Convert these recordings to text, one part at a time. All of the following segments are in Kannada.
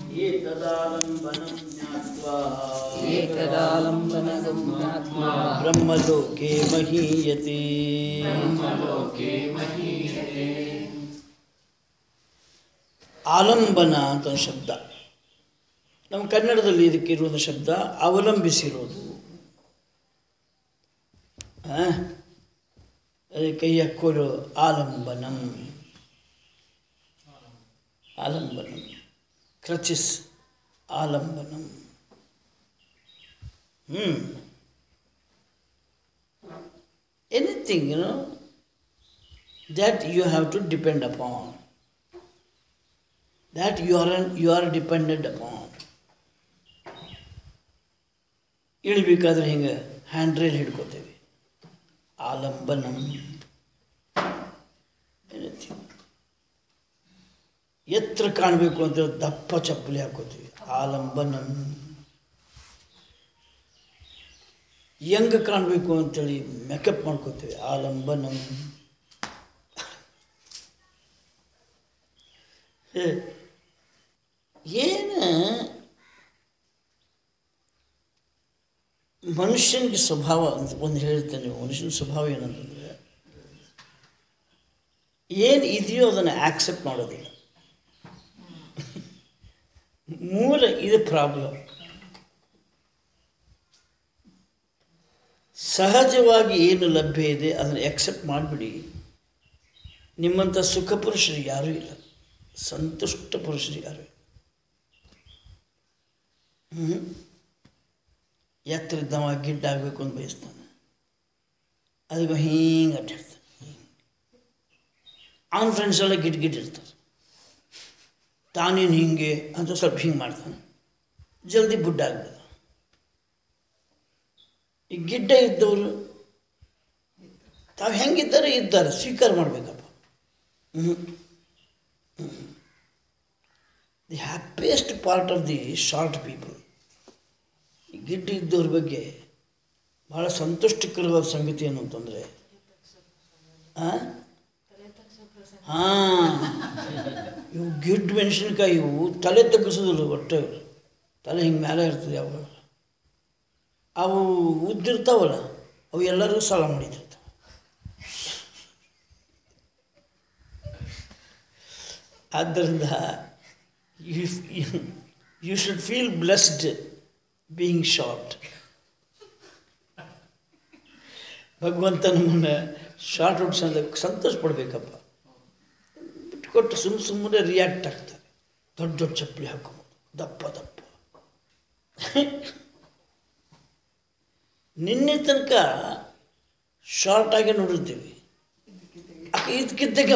ಏತದಾಲಂಬನಂ ಜ್ಞಾತ್ವಾ ಏತದಾಲಂಬನಗಂ ಜ್ಞಾತ್ವಾ ಬ್ರಹ್ಮಲೋಕೆ ಮಹೀಯತೆ ಆಲಂಬನ ಅಂತ ಒಂದು ಶಬ್ದ ನಮ್ಮ ಕನ್ನಡದಲ್ಲಿ ಇದಕ್ಕೆ ಇರುವುದು ಶಬ್ದ ಅವಲಂಬಿಸಿರೋದು ಆ? ಅದಕ್ಕೆ ಕೈ ಹಾಕೋರು ಆಲಂಬನಂ ಆಲಂಬನಂ ಕ್ರಚಿಸ್ ಆಲಂಬನಂ ಹ್ಞೂ anything you know that you have to depend upon that you are you are dependent upon ಇಳಿಬೇಕಾದ್ರೆ ಹಿಂಗೆ ಹ್ಯಾಂಡ್ ರೈಲ್ ಹಿಡ್ಕೋತೇವೆ ಆಲಂಬನಂ ಎನಿಥಿಂಗ್ ಎತ್ತರ ಕಾಣಬೇಕು ಅಂತ ದಪ್ಪ ಚಪ್ಪಲಿ ಹಾಕೋತೀವಿ ಆಲಂಬನಂ ಯಂಗ್ ಕಾಣಬೇಕು ಅಂತೇಳಿ ಮೇಕಪ್ ಮಾಡ್ಕೋತೀವಿ ಆಲಂಬನಂ ಏನು ಮನುಷ್ಯನಿಗೆ ಸ್ವಭಾವ ಅಂತ ಒಂದು ಹೇಳ್ತೇನೆ ಮನುಷ್ಯನ ಸ್ವಭಾವ ಏನಂತಂದರೆ ಏನು ಇದೆಯೋ ಅದನ್ನು ಆಕ್ಸೆಪ್ಟ್ ಮಾಡೋದಿಲ್ಲ ಮೂಲ ಇದು ಪ್ರಾಬ್ಲಮ್ ಸಹಜವಾಗಿ ಏನು ಲಭ್ಯ ಇದೆ ಅದನ್ನು ಎಕ್ಸೆಪ್ಟ್ ಮಾಡಿಬಿಡಿ ನಿಮ್ಮಂಥ ಸುಖ ಪುರುಷರು ಯಾರೂ ಇಲ್ಲ ಸಂತುಷ್ಟ ಪುರುಷರು ಯಾರು ಇಲ್ಲ ಹ್ಞೂ ಎತ್ತರ ಇದ್ದವ ಗಿಡ್ಡ ಆಗಬೇಕು ಅಂತ ಬಯಸ್ತಾನೆ ಅದಕ್ಕೆ ಹಿಂಗೆ ಅಡ್ಡಾಡ್ತಾನೆ ಅವನ ಫ್ರೆಂಡ್ಸ್ ಎಲ್ಲ ಗಿಡ್ ಗಿಡ್ ಇರ್ತಾರೆ ತಾನೇನು ಹಿಂಗೆ ಅಂತ ಸ್ವಲ್ಪ ಹಿಂಗೆ ಮಾಡ್ತಾನೆ ಜಲ್ದಿ ಬುಡ್ಡ ಆಗ್ಬೋದು ಈ ಗಿಡ್ಡ ಇದ್ದವರು ತಾವು ಹೆಂಗಿದ್ದಾರೆ ಇದ್ದಾರೆ ಸ್ವೀಕಾರ ಮಾಡಬೇಕಪ್ಪ ಹ್ಞೂ the happiest part of the short people ಈ ಗಿಡ್ಡ ಇದ್ದವ್ರ ಬಗ್ಗೆ ಭಾಳ ಸಂತುಷ್ಟಕರವಾದ ಸಂಗತಿ ಏನು ಅಂತಂದರೆ ಹಾಂ ಇವು ಗಿಡ್ಡ ಮೆಣಸಿನ್ಕಾಯಿ ಇವು ತಲೆ ತಗ್ಗಿಸೋದಿಲ್ಲ ಒಟ್ಟೆ ತಲೆ ಹಿಂಗೆ ಮೇಲೆ ಇರ್ತದೆ ಯಾವಾಗ ಅವು ಉದ್ದಿರ್ತಾವಲ್ಲ ಅವು ಎಲ್ಲರೂ ಸಾಲ ಮಾಡಿದಿರ್ತಾವೆ ಆದ್ದರಿಂದ you should feel blessed being short ಭಗವಂತ ನಮ್ಮನ್ನು ಶಾರ್ಟ್ ಔಟ್ಸ್ ಅಂತ ಸಂತೋಷ ಪಡಬೇಕಪ್ಪ ಬಿಟ್ಕೊಟ್ಟು ಸುಮ್ಮ ಸುಮ್ಮನೆ ರಿಯಾಕ್ಟ್ ಆಗ್ತಾರೆ ದೊಡ್ಡ ದೊಡ್ಡ ಚಪ್ಪಲಿ ಹಾಕೋಬೋದು ದಪ್ಪ ದಪ್ಪ ನಿನ್ನೆ ತನಕ ಶಾರ್ಟ್ ಆಗಿ ನೋಡಿರ್ತೀವಿ ಆಕೆ ಇದಕ್ಕಿದ್ದಾಗೆ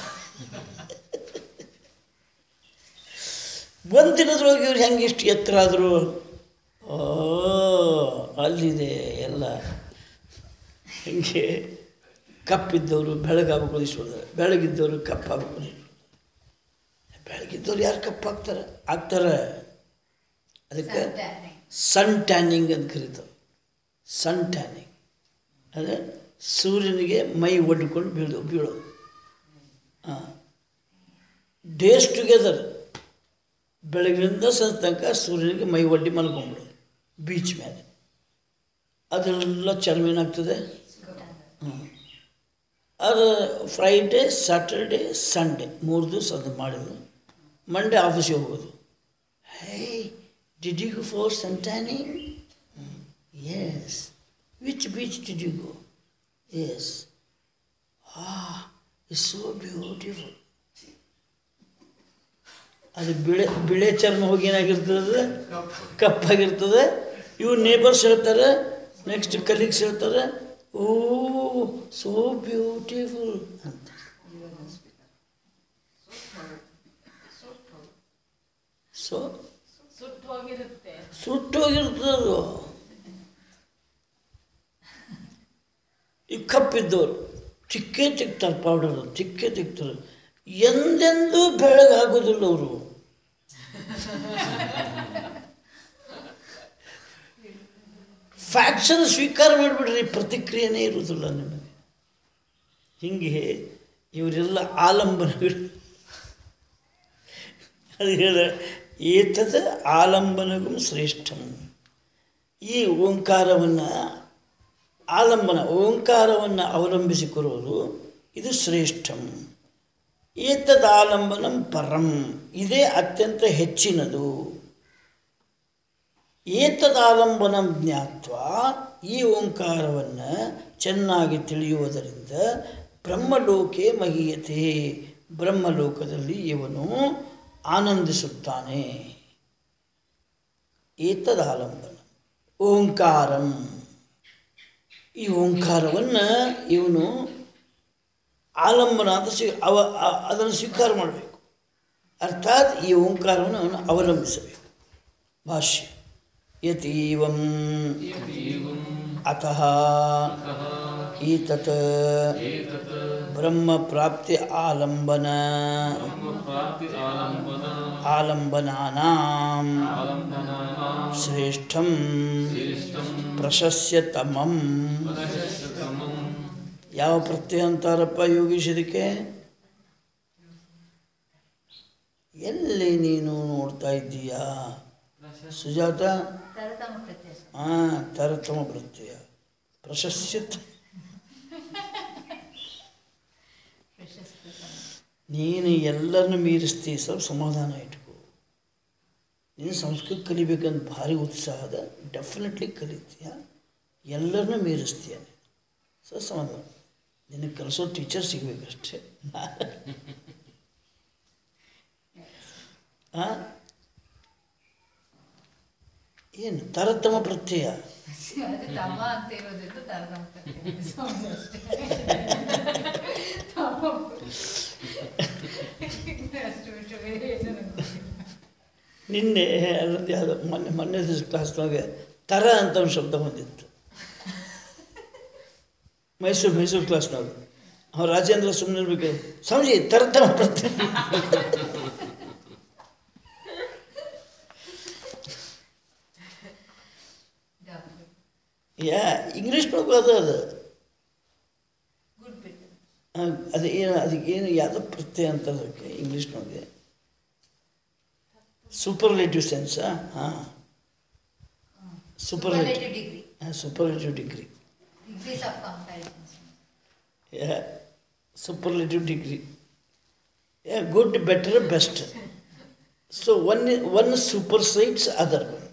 ಒಂದು ದಿನದೊಳಗೆ ಇವ್ರು ಹೆಂಗೆ ಇಷ್ಟು ಎತ್ತರ ಆದರು ಓ ಅಲ್ಲಿದೆ ಎಲ್ಲ ಹಿಂಗೆ ಕಪ್ಪಿದ್ದವರು ಬೆಳಗಾಗಬೇಕು ಇಸ್ಬಿಡ್ತಾರೆ ಬೆಳಗಿದ್ದವರು ಕಪ್ಪಾಗಬೇಕು ಬೆಳಗಿದ್ದವ್ರು ಯಾರು ಕಪ್ಪಾಗ್ತಾರೆ ಆಗ್ತಾರೆ ಅದಕ್ಕೆ ಸನ್ ಟ್ಯಾನಿಂಗ್ ಅಂತ ಕರೀತಾರೆ ಸನ್ ಟ್ಯಾನಿಂಗ್ ಅಂದರೆ ಸೂರ್ಯನಿಗೆ ಮೈ ಒಡ್ಕೊಂಡು ಬೀಳೋ ಬೀಳೋದು ಹಾಂ ಡೇಸ್ ಟುಗೆದರ್ ಬೆಳಗಿನಿಂದ ಸಂಜೆ ತನಕ ಸೂರ್ಯನಿಗೆ ಮೈ ಒಡ್ಡಿ ಮಲ್ಕೊಂಡ್ಬಿಡೋದು ಬೀಚ್ ಮೇಲೆ ಅದೆಲ್ಲ ಚರ್ಮ ಏನಾಗ್ತದೆ ಹ್ಞೂ ಅದು ಫ್ರೈಡೇ ಸ್ಯಾಟರ್ಡೇ ಸಂಡೇ ಮೂರು ದಿವಸ ಅದು ಮಾಡಿದ್ರು ಮಂಡೇ ಆಫೀಸಿಗೆ ಹೋಗೋದು hey did you go for sun tanning yes which beach did you go yes ah it's so beautiful ಅದು ಬಿಳೆ ಬಿಳೆ ಚರ್ಮ ಹೋಗಿ ಏನಾಗಿರ್ತದೆ ಕಪ್ಪಾಗಿರ್ತದೆ ಇವು ನೇಬರ್ಸ್ ಹೇಳ್ತಾರೆ ನೆಕ್ಸ್ಟ್ ಕಲೀಗ್ಸ್ ಹೇಳ್ತಾರೆ ಓ ಸೋ ಬ್ಯೂಟಿಫುಲ್ ಅಂತ ಸೊ ಸುಟ್ಟು ಹೋಗಿರುತ್ತೆ ಸುಟ್ಟೋಗಿರ್ತದೆ ಅದು ಈ ಕಪ್ಪಿದ್ದವರು ಚಿಕ್ಕೇ ತಿಕ್ತಾರೆ ಪೌಡರ್ ಚಿಕ್ಕೇ ತಿಕ್ತಾರೆ ಎಂದೆಂದೂ ಬೆಳಗಾಗೋದಿಲ್ಲ ಅವರು ಫ್ಯಾಕ್ಷನ್ ಸ್ವೀಕಾರ ಮಾಡಿಬಿಡ್ರಿ ಪ್ರತಿಕ್ರಿಯೆನೇ ಇರುವುದಿಲ್ಲ ನಿಮಗೆ ಹೀಗೆ ಇವರೆಲ್ಲ ಆಲಂಬನಗಳು ಅದು ಹೇಳ ಏತದ ಆಲಂಬನಗಂ ಶ್ರೇಷ್ಠಂ ಈ ಓಂಕಾರವನ್ನು ಆಲಂಬನ ಓಂಕಾರವನ್ನು ಅವಲಂಬಿಸಿಕೊಡುವುದು ಇದು ಶ್ರೇಷ್ಠಂ ಏತದ ಆಲಂಬನಂ ಪರಂ ಇದೇ ಅತ್ಯಂತ ಹೆಚ್ಚಿನದು ಏತದಾಲಂಬನಂ ಜ್ಞಾತ್ವ ಈ ಓಂಕಾರವನ್ನು ಚೆನ್ನಾಗಿ ತಿಳಿಯುವುದರಿಂದ ಬ್ರಹ್ಮಲೋಕೆ ಮಹೀಯತೆ ಬ್ರಹ್ಮಲೋಕದಲ್ಲಿ ಇವನು ಆನಂದಿಸುತ್ತಾನೆ ಏತದಾಲಂಬನ ಓಂಕಾರಂ ಈ ಓಂಕಾರವನ್ನು ಇವನು ಆಲಂಬನ ಅಂತ ಸ್ವೀ ಅವ ಅ- ಅದನ್ನು ಸ್ವೀಕಾರ ಮಾಡಬೇಕು ಅರ್ಥಾತ್ ಈ ಓಂಕಾರವನ್ನು ಅವನು ಅವಲಂಬಿಸಬೇಕು ಭಾಷ್ಯ ಯತೀವಂ ಅತಃ ಈತತ್ ಬ್ರಹ್ಮಪ್ರಾಪ್ತಿ ಆಲಂಬನ ಆಲಂಬನಾನಾಂ ಶ್ರೇಷ್ಠಂ ಪ್ರಶಸ್ಯತಮಂ ಯಾವ ಪ್ರತ್ಯಯ ಅಂತಾರಪ್ಪ ಯೋಗೀಶ್ ಇದಕ್ಕೆ ಎಲ್ಲಿ ನೀನು ನೋಡ್ತಾ ಇದ್ದೀಯಾ ಸುಜಾತ ತರತಮ ಪ್ರತ್ಯಯ ಹಾಂ ತರತಮ ಪ್ರತ್ಯಯ ಪ್ರಶಸ್ಯತ ಪ್ರಶಸ್ತ ನೀನು ಎಲ್ಲರನ್ನು ಮೀರಿಸ್ತೀಯ ಸ್ವಲ್ಪ ಸಮಾಧಾನ ಇಟ್ಕೋ ನೀನು ಸಂಸ್ಕೃತ ಕಲಿಬೇಕಂತ ಭಾರಿ ಉತ್ಸಾಹದ ಡೆಫಿನೆಟ್ಲಿ ಕಲಿತೀಯ ಎಲ್ಲರನ್ನೂ ಮೀರಿಸ್ತೀಯ ನೀನು ಸ್ವಲ್ಪ ಸಮಾಧಾನ ನಿನಗೆ ಕಲಿಸೋ ಟೀಚರ್ ಸಿಗಬೇಕಷ್ಟೇ ಹಾಂ ಏನು ತರತಮ ಪ್ರತ್ಯಯ ಅದು ತಮ ಅಂತ ಇರೋದ್ರಿಂದ ತರತಮ ಪ್ರತ್ಯಯ ಸೌಂಡ್ ಅಷ್ಟೇ ತಮ ಅಷ್ಟು ಬಿಟ್ಟು ಬೇರೆ ಏನು ನಂಗೆ ಗೊತ್ತಿಲ್ಲ. ನಿನ್ನೆ ಅಲ್ಲೊಂದು ಯಾವುದೋ ಮೊನ್ನೆ ಮೊನ್ನೆ ದಿವಸ ಕ್ಲಾಸ್ನೊಳಗೆ ತರ ಅಂತ ಒಂದು ಶಬ್ದ ಬಂದಿತ್ತು ಮೈಸೂರು ಮೈಸೂರು ಕ್ಲಾಸ್ನೊಳಗೆ ಅವ್ರು ರಾಜೇಂದ್ರ ಸುಮ್ಮನೆ ಇರ್ಬೇಕು ಸಮಜಿ ತರತಮ ಪ್ರತ್ಯಯ ಡಾಕ್ಟರ್ ಯಾ ಇಂಗ್ಲೀಷ್ನೊಳಗೂ ಅದು ಅದು ಗುಡ್ ಬಿಟ್ಟು ಆ, ಅದು ಏನು ಅದಕ್ಕೆ ಏನು ಯಾವುದೋ ಪ್ರತ್ಯಯ ಅಂತ ಅದಕ್ಕೆ ಇಂಗ್ಲೀಷ್ನೊಳಗೆ ಸೂಪರ್ಲೇಟಿವ್ ಸೆನ್ಸಾ ಹಾಂ ಸೂಪರ್ಲೇಟಿವ್ ಡಿಗ್ರಿ ಹಾಂ superlative degree degrees of comparisons Yeah, superlative degree. Yeah, good, better, best. So one one supersedes other one.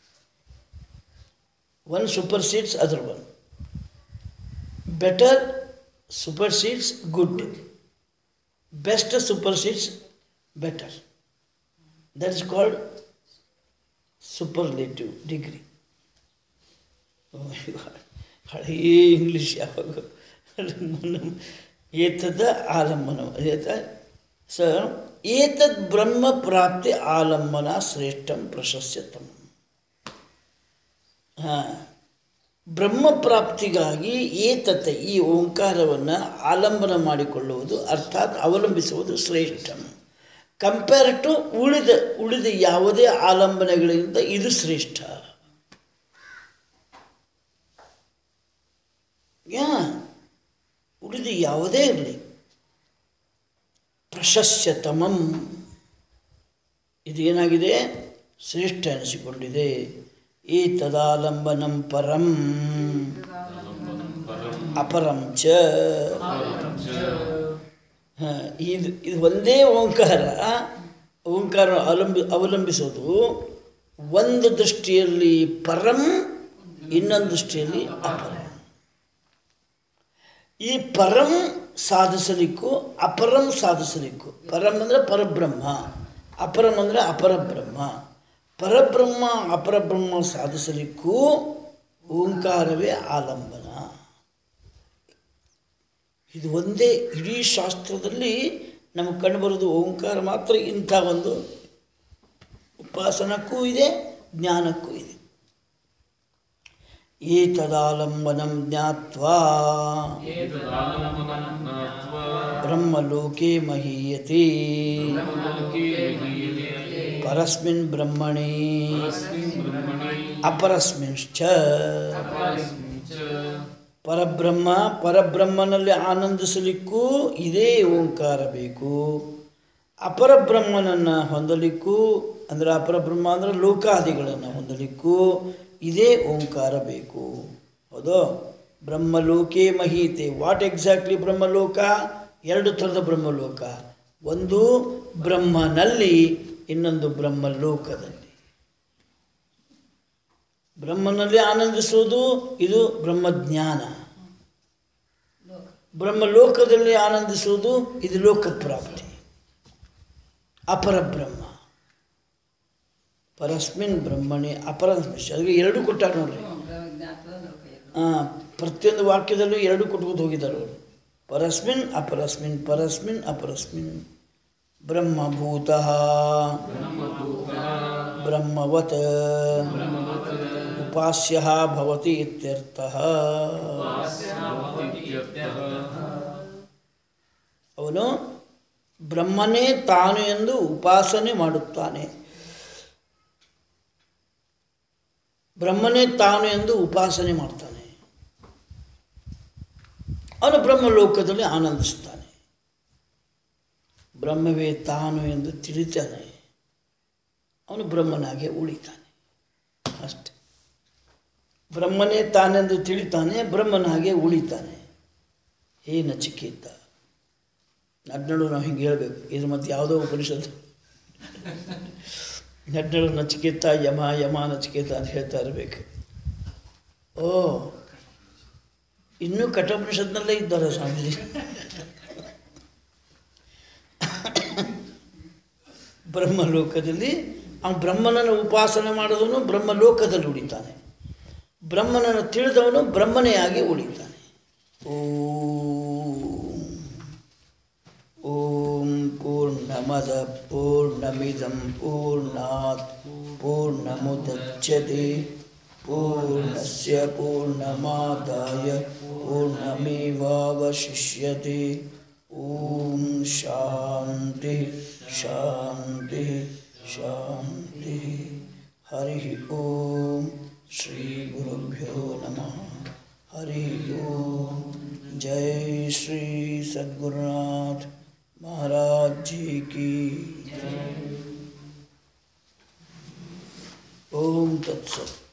One supersedes other one. Better supersedes good. Best supersedes better. That is called superlative degree. Oh my God. ಹಳೇ ಇಂಗ್ಲೀಷ್ ಯಾವಾಗ ಮೊನ್ನೆ ಏತದ ಆಲಂಬನ ಏತ ಸ ಏತದ್ ಬ್ರಹ್ಮ ಪ್ರಾಪ್ತಿ ಆಲಂಬನ ಶ್ರೇಷ್ಠಂ ಪ್ರಶಸ್ಯತಂ ಹಾಂ ಬ್ರಹ್ಮ ಪ್ರಾಪ್ತಿಗಾಗಿ ಏತತ ಈ ಓಂಕಾರವನ್ನು ಆಲಂಬನ ಮಾಡಿಕೊಳ್ಳುವುದು ಅರ್ಥಾತ್ ಅವಲಂಬಿಸುವುದು ಶ್ರೇಷ್ಠಂ ಕಂಪೇರ್ ಟು ಉಳಿದ ಉಳಿದ ಯಾವುದೇ ಆಲಂಬನೆಗಳಿಗಿಂತ ಇದು ಶ್ರೇಷ್ಠ ಯಾ ಉಳಿದು ಯಾವುದೇ ಇರಲಿ ಪ್ರಶಸ್ಯತಮಂ ಇದೇನಾಗಿದೆ ಶ್ರೇಷ್ಠ ಎನಿಸಿಕೊಂಡಿದೆ ಈ ತದಾಲಂಬನಂ ಪರಂ ಅಪರಂ ಚ ಹ, ಇದು ಇದು ಒಂದೇ ಓಂಕಾರ ಓಂಕಾರ ಅವಲಂಬಿ ಅವಲಂಬಿಸೋದು ಒಂದು ದೃಷ್ಟಿಯಲ್ಲಿ ಪರಂ ಇನ್ನೊಂದು ದೃಷ್ಟಿಯಲ್ಲಿ ಅಪರಂ ಈ ಪರಂ ಸಾಧಿಸಲಿಕ್ಕೂ ಅಪರಂ ಸಾಧಿಸಲಿಕ್ಕೂ ಪರಂ ಅಂದರೆ ಪರಬ್ರಹ್ಮ ಅಪರಂ ಅಂದರೆ ಅಪರಬ್ರಹ್ಮ ಪರಬ್ರಹ್ಮ ಅಪರಬ್ರಹ್ಮ ಸಾಧಿಸಲಿಕ್ಕೂ ಓಂಕಾರವೇ ಆಲಂಬನ ಇದು ಒಂದೇ ಇಡೀ ಶಾಸ್ತ್ರದಲ್ಲಿ ನಮಗೆ ಕಂಡುಬರೋದು ಓಂಕಾರ ಮಾತ್ರ ಇಂಥ ಒಂದು ಉಪಾಸನಕ್ಕೂ ಇದೆ ಜ್ಞಾನಕ್ಕೂ ಇದೆ ಏತದಾಲಂಬನಂ ಜ್ಞಾತ್ವಾ ಬ್ರಹ್ಮಲೋಕೆ ಮಹೀಯತೆ ಪರಸ್ಮಿನ್ ಬ್ರಹ್ಮಣಿ ಅಪರಸ್ಮಿಂಶ್ಚ ಪರಬ್ರಹ್ಮ ಪರಬ್ರಹ್ಮನಲ್ಲಿ ಆನಂದಿಸಲಿಕ್ಕೂ ಇದೇ ಓಂಕಾರ ಬೇಕು ಅಪರಬ್ರಹ್ಮನನ್ನು ಹೊಂದಲಿಕ್ಕೂ ಅಂದರೆ ಅಪರ ಬ್ರಹ್ಮ ಅಂದರೆ ಲೋಕಾದಿಗಳನ್ನು ಹೊಂದಲಿಕ್ಕೂ ಇದೇ ಓಂಕಾರ ಬೇಕು ಹೌದು ಬ್ರಹ್ಮಲೋಕೆ ಮಹೀತೆ ವಾಟ್ ಎಕ್ಸಾಕ್ಟ್ಲಿ ಬ್ರಹ್ಮಲೋಕ ಎರಡು ಥರದ ಬ್ರಹ್ಮಲೋಕ ಒಂದು ಬ್ರಹ್ಮನಲ್ಲಿ ಇನ್ನೊಂದು ಬ್ರಹ್ಮಲೋಕದಲ್ಲಿ ಬ್ರಹ್ಮನಲ್ಲಿ ಆನಂದಿಸುವುದು ಇದು ಬ್ರಹ್ಮಜ್ಞಾನ ಲೋಕ ಬ್ರಹ್ಮಲೋಕದಲ್ಲಿ ಆನಂದಿಸುವುದು ಇದು ಲೋಕಪ್ರಾಪ್ತಿ ಅಪರ ಬ್ರಹ್ಮ ಪರಸ್ಮಿನ್ ಬ್ರಹ್ಮಣಿ ಅಪರ ಅದಕ್ಕೆ ಎರಡು ಕೊಟ್ಟಾರ ನೋಡ್ರಿ ಜ್ಞಾತದ ಲೋಕ ಎರಡು ಆ, ಪ್ರತಿಯೊಂದು ವಾಕ್ಯದಲ್ಲೂ ಎರಡು ಕೊಟ್ಕೊಂಡು ಹೋಗಿದ್ದಾರೆ ಅವರು ಪರಸ್ಮಿನ್ ಅಪರಸ್ಮಿನ್ ಪರಸ್ಮಿನ್ ಅಪರಸ್ಮಿನ್ ಬ್ರಹ್ಮಭೂತ ಬ್ರಹ್ಮವತ್ ಉಪಾಸ್ಯ ಭವತಿ ಇತ್ಯರ್ಥಃ ಅವನು ಬ್ರಹ್ಮನೇ ತಾನು ಎಂದು ಉಪಾಸನೆ ಮಾಡುತ್ತಾನೆ ಬ್ರಹ್ಮನೇ ತಾನು ಎಂದು ಉಪಾಸನೆ ಮಾಡ್ತಾನೆ ಅವನು ಬ್ರಹ್ಮಲೋಕದಲ್ಲಿ ಆನಂದಿಸ್ತಾನೆ ಬ್ರಹ್ಮವೇ ತಾನು ಎಂದು ತಿಳಿತಾನೆ ಅವನು ಬ್ರಹ್ಮನಾಗೆ ಉಳಿತಾನೆ ಅಷ್ಟೆ ಬ್ರಹ್ಮನೇ ತಾನೆಂದು ತಿಳಿತಾನೆ ಬ್ರಹ್ಮನಾಗೆ ಉಳಿತಾನೆ ಹೇ ನಚಿಕೇತ ನಡ್ನಡು ನಾವು ಹಿಂಗೆ ಹೇಳಬೇಕು ಇದು ಮತ್ತು ಯಾವುದೋ ಉಪನಿಷತ್ತು ನಡ್ನಡು ನಚಿಕೇತ ಯಮ ಯಮ ನಚಿಕೇತ ಅಂತ ಹೇಳ್ತಾ ಇರಬೇಕು ಓ ಇನ್ನೂ ಕಠೋಪನಿಷತ್ನಲ್ಲೇ ಇದ್ದಾರೆ ಸ್ವಾಮೀಜಿ ಬ್ರಹ್ಮಲೋಕದಲ್ಲಿ ಅವನು ಬ್ರಹ್ಮನನ್ನು ಉಪಾಸನೆ ಮಾಡಿದವನು ಬ್ರಹ್ಮಲೋಕದಲ್ಲಿ ಉಳಿತಾನೆ ಬ್ರಹ್ಮನನ್ನು ತಿಳಿದವನು ಬ್ರಹ್ಮನೇ ಆಗಿ ಉಳಿತಾನೆ ಓಂ ಓಂ ಪೂರ್ಣಮದ ಪೂರ್ಣಮಿದಂ ಪೂರ್ಣಾತ್ ಪೂರ್ಣಮುದಚ್ಯತೆ ಪೂರ್ಣಸ್ಯ ಪೂರ್ಣಮಾದಾಯ ಪೂರ್ಣಮೇವಾವಶಿಷ್ಯತೆ ಓಂ ಶಾಂತಿ ಶಾಂತಿ ಶಾಂತಿ ಹರಿ ಓಂ ಶ್ರೀ ಗುರುಭ್ಯೋ ನಮಃ हरि ओम जय श्री सद्गुरुनाथ महाराज जी की ओम तत्सत